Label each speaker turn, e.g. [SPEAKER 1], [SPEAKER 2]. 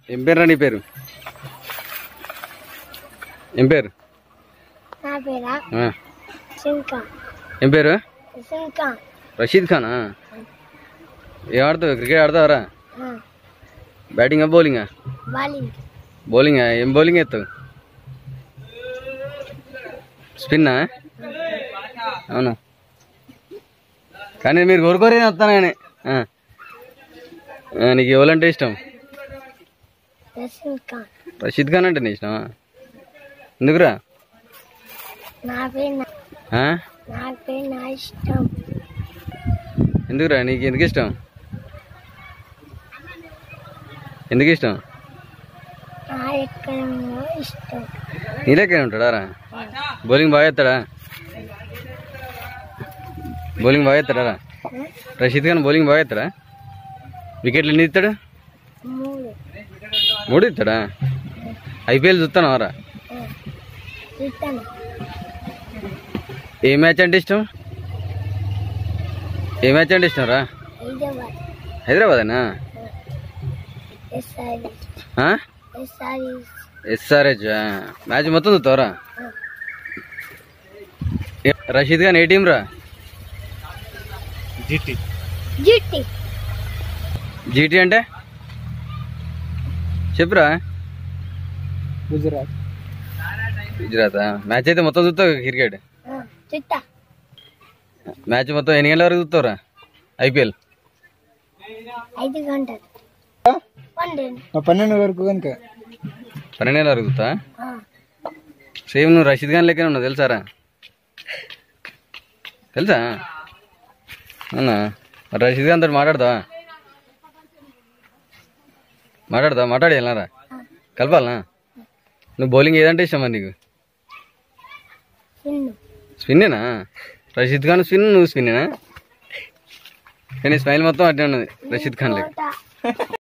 [SPEAKER 1] ఏం పేరు నీ పేరు ఏం పేరు
[SPEAKER 2] నా పేరా
[SPEAKER 1] ఆ,
[SPEAKER 2] సింకా
[SPEAKER 1] ఏం పేరు
[SPEAKER 2] సింకా
[SPEAKER 1] రషీద్ ఖానా ఏం ఆడతావు క్రికెట్ ఆడతావరా బ్యాటింగా బౌలింగా
[SPEAKER 2] బాలింగ్
[SPEAKER 1] బౌలింగా ఏం బౌలింగ్ ఎత్తావు స్పిన్నా అవునా కానీ మీరు కోరుకోరే వస్తాను కానీ ఆ. ఆ, నీకు ఎవరంటే ఇష్టం
[SPEAKER 2] సింకా
[SPEAKER 1] రషీద్ ఖాన్ అంటే నీ ఇష్టమా ఎందుకురా
[SPEAKER 2] నా పేరు నా-
[SPEAKER 1] ఆ?
[SPEAKER 2] నా పేరు నా ఇష్టం
[SPEAKER 1] ఎందుకురా నీకు ఎందుకు ఇష్టం ఎందుకు ఇష్టం
[SPEAKER 2] నా ఎక్కడ ఇష్టం
[SPEAKER 1] నీ లెక్కనే ఉంటాడా రా బౌలింగ్ బాగా ఎత్తాడా బౌలింగ్ బాగా ఎత్తాడా రా రషీద్ ఖాన్ బౌలింగ్ బాగా ఎత్తాడా వికెట్లు ఎన్ని ఇస్తాడు
[SPEAKER 2] మూడు
[SPEAKER 1] మూడు ఇస్తాడా ఐపీఎల్ చూస్తాను రా
[SPEAKER 2] ఇస్తాను
[SPEAKER 1] ఏ మ్యాచ్ అంటే ఇష్టం ఏ మ్యాచ్ అంటే ఇష్టం రా
[SPEAKER 2] హైదరాబాద్
[SPEAKER 1] హైదరాబాదేనా
[SPEAKER 2] ఎస్ఆర్
[SPEAKER 1] ఆ?
[SPEAKER 2] ఎస్ఆర్
[SPEAKER 1] ఎస్ఆర్హెచ్ మ్యాచ్ మొత్తం చూస్తావరా రషీద్ ఖాన్ ఏ టీం రా
[SPEAKER 2] జిట్టి
[SPEAKER 1] జీటీ అంటే చెప్పురా
[SPEAKER 2] గుజరాత్
[SPEAKER 1] గుజరాత్ మ్యాచ్ అయితే మొత్తం చూస్తావు క్రికెట్
[SPEAKER 2] చిట్టా
[SPEAKER 1] మ్యాచ్ మొత్తం ఎన్ని గంటల వరకు చూస్తావురా ఐపీఎల్
[SPEAKER 2] ఐదు గంటలు పన్నెండు
[SPEAKER 3] పన్నెండు వరకు కనుక
[SPEAKER 1] పన్నెండు గంటల వరకు చూస్తా
[SPEAKER 2] ఆ,
[SPEAKER 1] సేమ్ నువ్వు రషీద్ ఖాన్ లెక్కనే ఉన్నావు తెలుసారా తెలుసా అవునా మరి రషీద్ ఖాన్ తోటి మాట్లాడతావా మాట్లాడతావా మాట్లాడి వెళ్ళారా కలపాలనా నువ్వు బౌలింగ్ ఏదంటే ఇష్టం మరి నీకు
[SPEAKER 2] చిన్ను
[SPEAKER 1] స్పిన్నేనా రషీద్ ఖాన్ స్పిన్ నువ్వు స్పిన్నేనా కానీ స్మైల్ మొత్తం అట్టే ఉన్నది రషీద్ ఖాన్ లెక్క
[SPEAKER 2] కోట